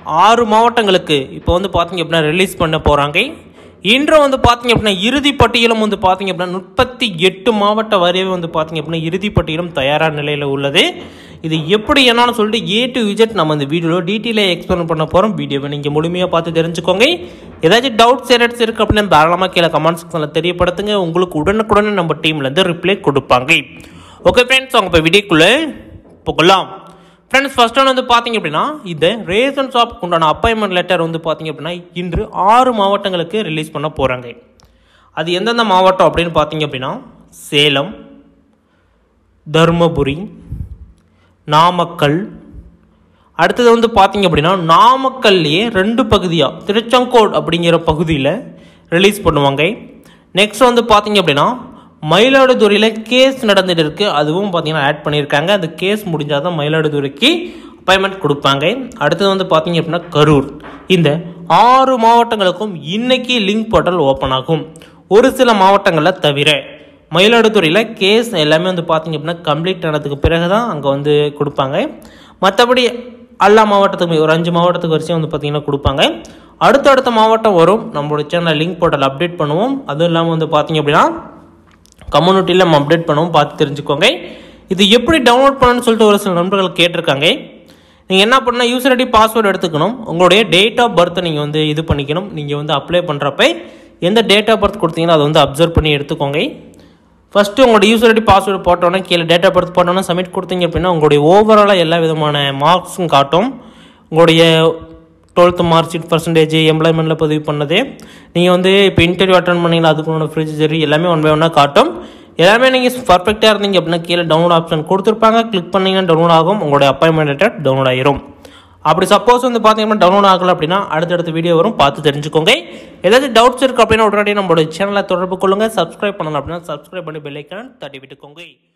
ஆறு மாவட்டங்களுக்கு இப்போ வந்து பார்த்தீங்க அப்படின்னா ரிலீஸ் பண்ண போகிறாங்க இன்று வந்து பார்த்தீங்க அப்படின்னா இறுதி பட்டியலும் வந்து பார்த்தீங்க அப்படின்னா முப்பத்தி எட்டு மாவட்ட வரைவே வந்து பார்த்தீங்க அப்படின்னா இறுதி பட்டியலும் தயாரான நிலையில் உள்ளது இது எப்படி என்னன்னு சொல்லிட்டு ஏ டு விஜெட் நம்ம இந்த வீடியோவில் டீட்டெயிலாக எக்ஸ்பிளைன் பண்ண போகிறோம் வீடியோவை நீங்கள் முழுமையாக பார்த்து தெரிஞ்சுக்கோங்க ஏதாச்சும் டவுட்ஸ் எரட்ஸ் இருக்குது அப்படின்னு தாராளமாக கீழே கமெண்ட் செக்ஷனில் தெரியப்படுத்துங்க உங்களுக்கு உடனுக்குடனே நம்ம டீம்லேருந்து ரிப்ளை கொடுப்பாங்க ஓகே ஃப்ரெண்ட்ஸ் அவங்க இப்போ வீடியோக்குள்ளே போகலாம் ஃப்ரெண்ட்ஸ் ஃபர்ஸ்ட் ஒன் வந்து பார்த்தீங்க அப்படின்னா இந்த ரேஷன் ஷாப்க்கு உண்டான அப்பாயின்மெண்ட் லெட்டர் வந்து பார்த்தீங்க அப்படின்னா இன்று ஆறு மாவட்டங்களுக்கு ரிலீஸ் பண்ண போகிறாங்க அது எந்தெந்த மாவட்டம் அப்படின்னு பார்த்தீங்க அப்படின்னா சேலம் தருமபுரி நாமக்கல் அடுத்தது வந்து பார்த்தீங்க அப்படின்னா நாமக்கல்லையே ரெண்டு பகுதியாக திருச்செங்கோடு அப்படிங்கிற பகுதியில் ரிலீஸ் பண்ணுவாங்க நெக்ஸ்ட் வந்து பார்த்தீங்க அப்படின்னா மயிலாடுதுறையில் கேஸ் நடந்துட்டு இருக்கு அதுவும் பார்த்தீங்கன்னா ஆட் பண்ணியிருக்காங்க அந்த கேஸ் முடிஞ்சால் தான் மயிலாடுதுறைக்கு அப்பாயின்மெண்ட் கொடுப்பாங்க அடுத்தது வந்து பார்த்தீங்க அப்படின்னா கரூர் இந்த ஆறு மாவட்டங்களுக்கும் இன்னைக்கு லிங்க் போர்ட்டல் ஓப்பன் ஆகும் ஒரு சில மாவட்டங்களில் தவிர மயிலாடுதுறையில் கேஸ் எல்லாமே வந்து பார்த்தீங்க அப்படின்னா கம்ப்ளீட் ஆனதுக்கு பிறகு தான் அங்கே வந்து கொடுப்பாங்க மற்றபடி எல்லா மாவட்டத்துக்கும் ஒரு அஞ்சு மாவட்டத்துக்கு வரிசையும் வந்து பார்த்தீங்கன்னா கொடுப்பாங்க அடுத்தடுத்த மாவட்டம் வரும் நம்மளோட சேனல் லிங்க் போர்ட்டல் அப்டேட் பண்ணுவோம் அதுவும் இல்லாமல் வந்து பார்த்தீங்க அப்படின்னா கம்யூனிட்டியில் நம்ம அப்டேட் பண்ணுவோம் பார்த்து தெரிஞ்சுக்கோங்க இது எப்படி டவுன்லோட் பண்ணணும்னு சொல்லிட்டு ஒரு சில நண்பர்கள் கேட்டிருக்காங்க நீங்கள் என்ன பண்ணால் யூசர் ஐடி பாஸ்வேர்டு எடுத்துக்கணும் உங்களுடைய டேட் ஆஃப் பர்த்தை நீங்கள் வந்து இது பண்ணிக்கணும் நீங்கள் வந்து அப்ளை பண்ணுறப்ப எந்த டேட் ஆஃப் பர்த் கொடுத்தீங்கன்னா அதை வந்து அப்சர்வ் பண்ணி எடுத்துக்கோங்க ஃபஸ்ட்டு உங்களோட யூசர் ஐடி பாஸ்வேர்டு போட்டோன்னே கீழே டேட் ஆஃப் பர்த் போட்டோன்னே சப்மிட் கொடுத்தீங்க அப்படின்னா உங்களுடைய ஓவராலாக எல்லா விதமான மார்க்ஸும் காட்டும் உங்களுடைய டுவெல்த்து மார்க் ஷீட் பர்சன்டேஜ் எம்ப்ளாய்மெண்ட்டில் பதிவு பண்ணது நீங்கள் வந்து இப்போ இன்டர்வியூ அட்டன் பண்ணீங்களா அதுக்குள்ள ஃப்ரிட்ஜ் சரி எல்லாமே ஒன் பை ஒன்னாக காட்டும் எல்லாமே நீங்கள் பர்ஃபெக்டாக இருந்தீங்க அப்படின்னா கீழே டவுன்லோட் ஆப்ஷன் கொடுத்துருப்பாங்க கிளிக் பண்ணிங்கன்னா டவுன்லோட் ஆகும் உங்களுடைய அப்பாயின்மெண்ட் லெட்டர் டவுன்லோட் ஆயிரும் அப்படி சப்போஸ் வந்து பார்த்தீங்கன்னா டவுன்லோட் ஆகல அப்படின்னா அடுத்தடுத்த வீடியோ வரும் பார்த்து தெரிஞ்சுக்கோங்க ஏதாச்சும் டவுட்ஸ் இருக்குது அப்படின்னா உடனடியாக நம்மளோட சேனலை தொடர்பு கொள்ளுங்கள் சப்ஸ்கிரைப் பண்ணலாம் அப்படின்னா சப்ஸ்கிரைப் பண்ணி பெல் ஐக்கான் தட்டி விட்டுக்கோங்க